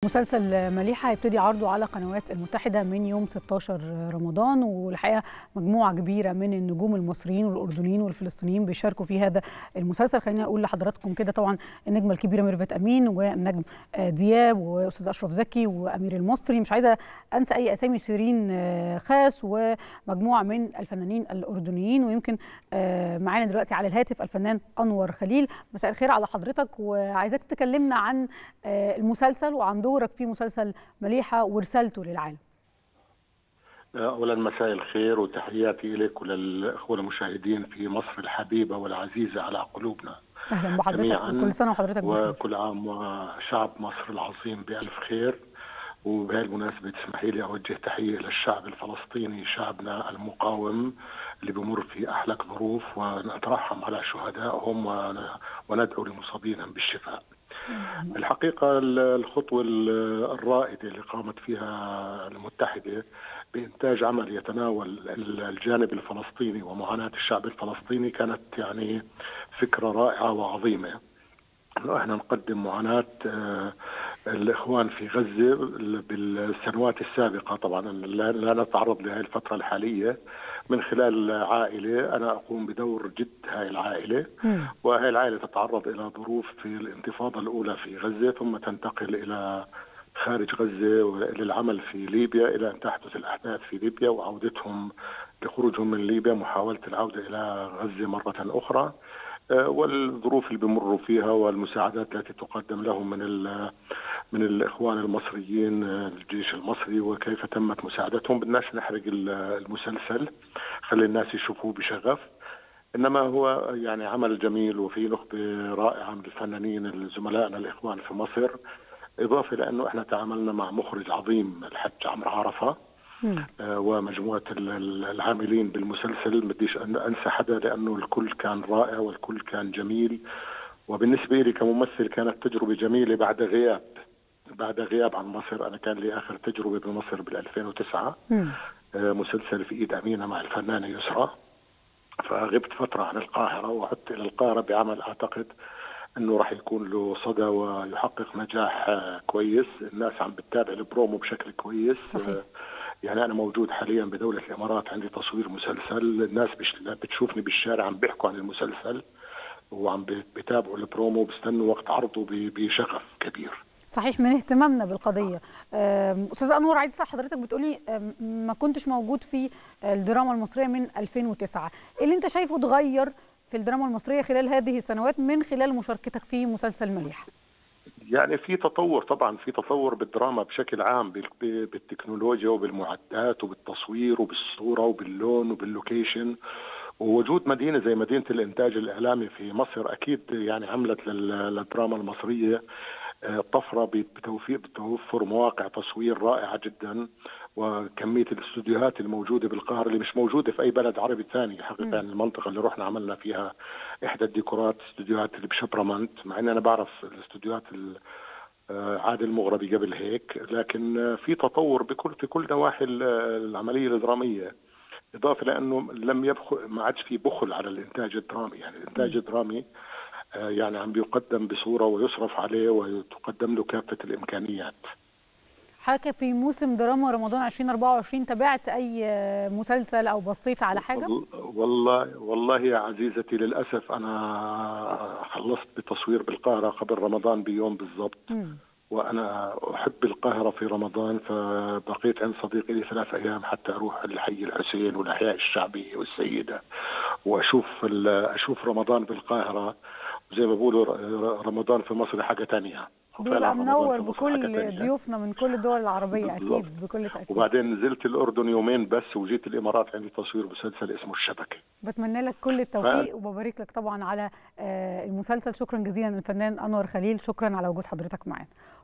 مسلسل مليحة هيبتدي عرضه على قنوات المتحدة من يوم 16 رمضان والحقيقة مجموعة كبيرة من النجوم المصريين والأردنيين والفلسطينيين بيشاركوا في هذا المسلسل خليني أقول لحضراتكم كده طبعا النجمة الكبيرة ميرفت أمين والنجم دياب وأستاذ أشرف زكي وأمير المصري مش عايزة أنسى أي أسامي سيرين خاس ومجموعة من الفنانين الأردنيين ويمكن معانا دلوقتي على الهاتف الفنان أنور خليل مساء الخير على حضرتك وعايزاك تكلمنا عن المسلسل وعن دورك في مسلسل مليحة ورسالته للعالم اولا مساء الخير وتحياتي لك وللاخوه المشاهدين في مصر الحبيبه والعزيزه على قلوبنا اهلا بحضرتك وكل سنه وحضرتك بخير وكل عام وشعب مصر العظيم بالف خير وبهذه المناسبة تسمحي لي أوجه تحية للشعب الفلسطيني شعبنا المقاوم اللي بمر في أحلك ظروف ونترحم على شهدائهم وندعو لمصابينهم بالشفاء الحقيقة الخطوة الرائدة اللي قامت فيها المتحدة بإنتاج عمل يتناول الجانب الفلسطيني ومعاناة الشعب الفلسطيني كانت يعني فكرة رائعة وعظيمة انه احنا نقدم معاناه الاخوان في غزه بالسنوات السابقه طبعا لا نتعرض لهذه الفتره الحاليه من خلال عائله انا اقوم بدور جد هاي العائله وهي العائله تتعرض الى ظروف في الانتفاضه الاولى في غزه ثم تنتقل الى خارج غزه للعمل في ليبيا الى ان تحدث الاحداث في ليبيا وعودتهم لخروجهم من ليبيا محاوله العوده الى غزه مره اخرى والظروف اللي بمروا فيها والمساعدات التي تقدم لهم من من الاخوان المصريين الجيش المصري وكيف تمت مساعدتهم بدناش نحرق المسلسل خلي الناس يشوفوه بشغف انما هو يعني عمل جميل وفي نخبه رائعه من الفنانين زملائنا الاخوان في مصر اضافه لانه احنا تعاملنا مع مخرج عظيم الحج عمرو عرفه آه ومجموعه العاملين بالمسلسل بديش انسى حدا لانه الكل كان رائع والكل كان جميل وبالنسبه لي كممثل كانت تجربه جميله بعد غياب بعد غياب عن مصر انا كان لي اخر تجربه بمصر بال 2009 آه مسلسل في ايد امينه مع الفنانه يسرى فغبت فتره عن القاهره وعدت الى القاهره بعمل اعتقد انه راح يكون له صدى ويحقق نجاح كويس الناس عم بتتابع البرومو بشكل كويس صحيح. يعني انا موجود حاليا بدوله الامارات عندي تصوير مسلسل الناس بتشوفني بالشارع عم بيحكوا عن المسلسل وعم بيتابعوا البرومو بيستنوا وقت عرضه بشغف كبير صحيح من اهتمامنا بالقضيه استاذ انور عايز اسال حضرتك بتقولي ما كنتش موجود في الدراما المصريه من 2009 ايه اللي انت شايفه اتغير في الدراما المصريه خلال هذه السنوات من خلال مشاركتك في مسلسل مليح يعني في تطور طبعا في تطور بالدراما بشكل عام بالتكنولوجيا وبالمعدات وبالتصوير وبالصوره وباللون وباللوكيشن ووجود مدينه زي مدينه الانتاج الاعلامي في مصر اكيد يعني عملت للدراما المصريه طفره بتوفير بتوفر مواقع تصوير رائعه جدا وكميه الاستوديوهات الموجوده بالقاهره اللي مش موجوده في اي بلد عربي ثاني حقيقه يعني المنطقه اللي رحنا عملنا فيها احدى الديكورات استوديوهات اللي بشبرمنت مع اني انا بعرف الاستوديوهات عادل مغربي قبل هيك لكن في تطور بكل في كل نواحي العمليه الدراميه اضافه لانه لم يبخل ما عادش في بخل على الانتاج الدرامي يعني الانتاج الدرامي يعني عم بيقدم بصوره ويصرف عليه وتقدم له كافه الامكانيات. حضرتك في موسم دراما رمضان 2024 تابعت اي مسلسل او بصيت على حاجه؟ والله والله يا عزيزتي للاسف انا خلصت بتصوير بالقاهره قبل رمضان بيوم بالضبط وانا احب القاهره في رمضان فبقيت عند صديقي لي ثلاث ايام حتى اروح الحي الحسين والاحياء الشعبيه والسيده واشوف اشوف رمضان بالقاهره زي ما بيقولوا رمضان في مصر حاجه ثانيه بيبقى منور بكل ضيوفنا من كل الدول العربيه اكيد بكل تاكيد وبعدين نزلت الاردن يومين بس وجيت الامارات عندي تصوير مسلسل اسمه الشبكه بتمنى لك كل التوفيق ف... وببارك لك طبعا على المسلسل شكرا جزيلا الفنان انور خليل شكرا على وجود حضرتك معانا